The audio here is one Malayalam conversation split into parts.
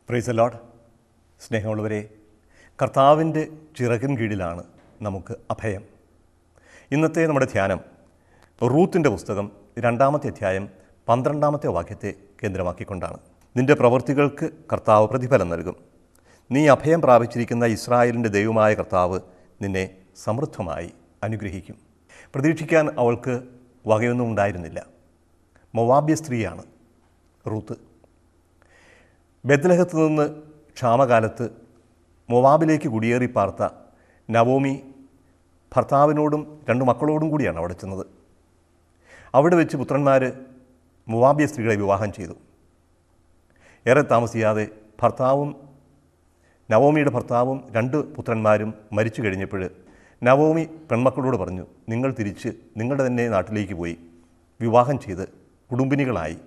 പ്രൈസ് ലോഡ് സ്നേഹമുള്ളവരെ കർത്താവിൻ്റെ ചിറകിൻ കീഴിലാണ് നമുക്ക് അഭയം ഇന്നത്തെ നമ്മുടെ ധ്യാനം റൂത്തിൻ്റെ പുസ്തകം രണ്ടാമത്തെ അധ്യായം പന്ത്രണ്ടാമത്തെ വാക്യത്തെ കേന്ദ്രമാക്കിക്കൊണ്ടാണ് നിന്റെ പ്രവൃത്തികൾക്ക് കർത്താവ് പ്രതിഫലം നൽകും നീ അഭയം പ്രാപിച്ചിരിക്കുന്ന ഇസ്രായേലിൻ്റെ ദൈവമായ കർത്താവ് നിന്നെ സമൃദ്ധമായി അനുഗ്രഹിക്കും പ്രതീക്ഷിക്കാൻ അവൾക്ക് വകയൊന്നും ഉണ്ടായിരുന്നില്ല മൊവാബ്യ സ്ത്രീയാണ് റൂത്ത് ബെദ്ലഹത്ത് നിന്ന് ക്ഷാമകാലത്ത് മൊവാബിലേക്ക് കുടിയേറി പാർത്ത നവോമി ഭർത്താവിനോടും രണ്ട് മക്കളോടും കൂടിയാണ് അവിടെ ചെന്നത് അവിടെ വെച്ച് പുത്രന്മാർ മൊവാബിയ സ്ത്രീകളെ വിവാഹം ചെയ്തു ഏറെ താമസിയാതെ ഭർത്താവും നവോമിയുടെ ഭർത്താവും രണ്ട് പുത്രന്മാരും മരിച്ചു കഴിഞ്ഞപ്പോൾ നവോമി പെൺമക്കളോട് പറഞ്ഞു നിങ്ങൾ തിരിച്ച് നിങ്ങളുടെ തന്നെ നാട്ടിലേക്ക് പോയി വിവാഹം ചെയ്ത് കുടുംബിനികളായി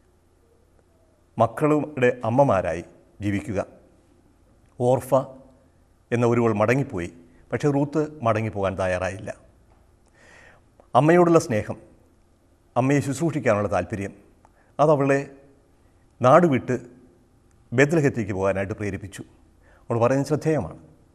മക്കളുടെ അമ്മമാരായി ജീവിക്കുക ഓർഫ എന്ന ഒരുവൾ മടങ്ങിപ്പോയി പക്ഷേ റൂത്ത് മടങ്ങിപ്പോകാൻ തയ്യാറായില്ല അമ്മയോടുള്ള സ്നേഹം അമ്മയെ ശുശ്രൂഷിക്കാനുള്ള താല്പര്യം അതവളെ നാടുവിട്ട് ബദ്ലഹത്തേക്ക് പോകാനായിട്ട് പ്രേരിപ്പിച്ചു അവൾ പറയുന്നത് ശ്രദ്ധേയമാണ്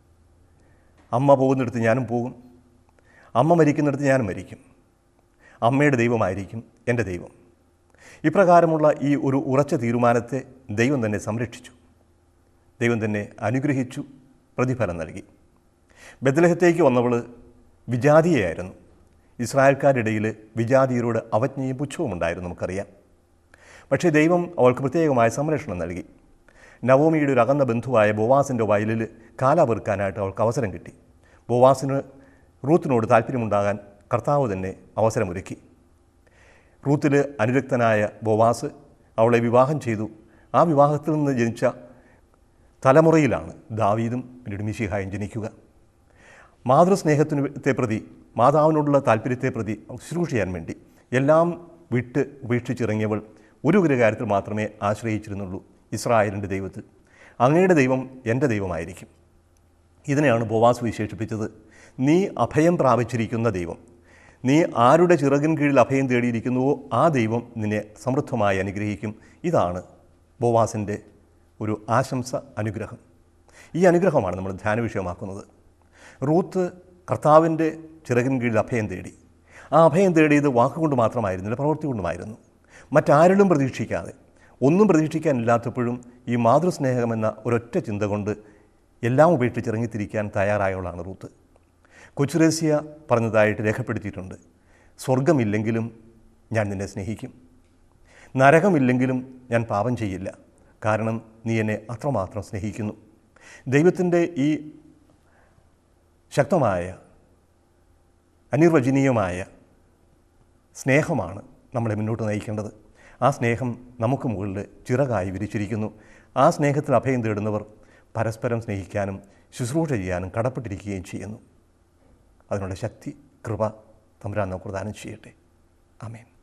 അമ്മ പോകുന്നിടത്ത് ഞാനും പോകും അമ്മ മരിക്കുന്നിടത്ത് ഞാനും മരിക്കും അമ്മയുടെ ദൈവമായിരിക്കും എൻ്റെ ദൈവം ഇപ്രകാരമുള്ള ഈ ഒരു ഉറച്ച തീരുമാനത്തെ ദൈവം തന്നെ സംരക്ഷിച്ചു ദൈവം തന്നെ അനുഗ്രഹിച്ചു പ്രതിഫലം നൽകി ബദലഹത്തേക്ക് വന്നവൾ വിജാതിയായിരുന്നു ഇസ്രായേൽക്കാരിടയിൽ വിജാതിയരോട് അവജ്ഞയും പുച്ഛവും ഉണ്ടായിരുന്നു നമുക്കറിയാം പക്ഷേ ദൈവം അവൾക്ക് പ്രത്യേകമായ സംരക്ഷണം നൽകി നവോമിയുടെ ഒരു അകന്ന ബന്ധുവായ ബോവാസിൻ്റെ വയലിൽ കാല പെറുക്കാനായിട്ട് അവൾക്ക് അവസരം കിട്ടി ബോവാസിന് റൂത്തിനോട് താല്പര്യമുണ്ടാകാൻ കർത്താവ് തന്നെ അവസരമൊരുക്കി റൂത്തിൽ അനുരക്തനായ ബോവാസ് അവളെ വിവാഹം ചെയ്തു ആ വിവാഹത്തിൽ നിന്ന് ജനിച്ച തലമുറയിലാണ് ദാവീദും പിന്നീട് മിശിഹായും ജനിക്കുക മാതൃസ്നേഹത്തിനെ പ്രതി മാതാവിനോടുള്ള താല്പര്യത്തെ പ്രതി ശുശ്രൂഷ ചെയ്യാൻ വേണ്ടി എല്ലാം വിട്ട് ഉപേക്ഷിച്ചിറങ്ങിയവൾ ഒരു ഒരു കാര്യത്തിൽ മാത്രമേ ആശ്രയിച്ചിരുന്നുള്ളൂ ഇസ്രായേലിൻ്റെ ദൈവത്തിൽ അങ്ങയുടെ ദൈവം എൻ്റെ ദൈവമായിരിക്കും ഇതിനെയാണ് ബോവാസ് വിശേഷിപ്പിച്ചത് നീ അഭയം പ്രാപിച്ചിരിക്കുന്ന ദൈവം നീ ആരുടെ ചിറകിൻ കീഴിൽ അഭയം തേടിയിരിക്കുന്നുവോ ആ ദൈവം നിന്നെ സമൃദ്ധമായി അനുഗ്രഹിക്കും ഇതാണ് ബോവാസിൻ്റെ ഒരു ആശംസ അനുഗ്രഹം ഈ അനുഗ്രഹമാണ് നമ്മൾ ധ്യാന വിഷയമാക്കുന്നത് റൂത്ത് കർത്താവിൻ്റെ ചിറകിൻ കീഴിൽ അഭയം തേടി ആ അഭയം തേടിയത് വാക്കുകൊണ്ട് മാത്രമായിരുന്നില്ല പ്രവൃത്തി കൊണ്ടുമായിരുന്നു മറ്റാരിലും പ്രതീക്ഷിക്കാതെ ഒന്നും പ്രതീക്ഷിക്കാനില്ലാത്തപ്പോഴും ഈ മാതൃസ്നേഹമെന്ന ഒരൊറ്റ ചിന്ത കൊണ്ട് എല്ലാം ഉപേക്ഷിച്ചിറങ്ങിത്തിരിക്കാൻ തയ്യാറായവളാണ് റൂത്ത് കൊച്ചുരേസ്യ പറഞ്ഞതായിട്ട് രേഖപ്പെടുത്തിയിട്ടുണ്ട് സ്വർഗമില്ലെങ്കിലും ഞാൻ നിന്നെ സ്നേഹിക്കും നരകമില്ലെങ്കിലും ഞാൻ പാപം ചെയ്യില്ല കാരണം നീ എന്നെ അത്രമാത്രം സ്നേഹിക്കുന്നു ദൈവത്തിൻ്റെ ഈ ശക്തമായ അനിർവചനീയമായ സ്നേഹമാണ് നമ്മളെ മുന്നോട്ട് നയിക്കേണ്ടത് ആ സ്നേഹം നമുക്ക് മുകളിൽ ചിറകായി വിരിച്ചിരിക്കുന്നു ആ സ്നേഹത്തിൽ അഭയം തേടുന്നവർ പരസ്പരം സ്നേഹിക്കാനും ശുശ്രൂഷ ചെയ്യാനും കടപ്പെട്ടിരിക്കുകയും ചെയ്യുന്നു അതിനുള്ള ശക്തി കൃപ തമ്പുരാൻ നമുക്ക് പ്രദാനം ചെയ്യട്ടെ ആമേൻ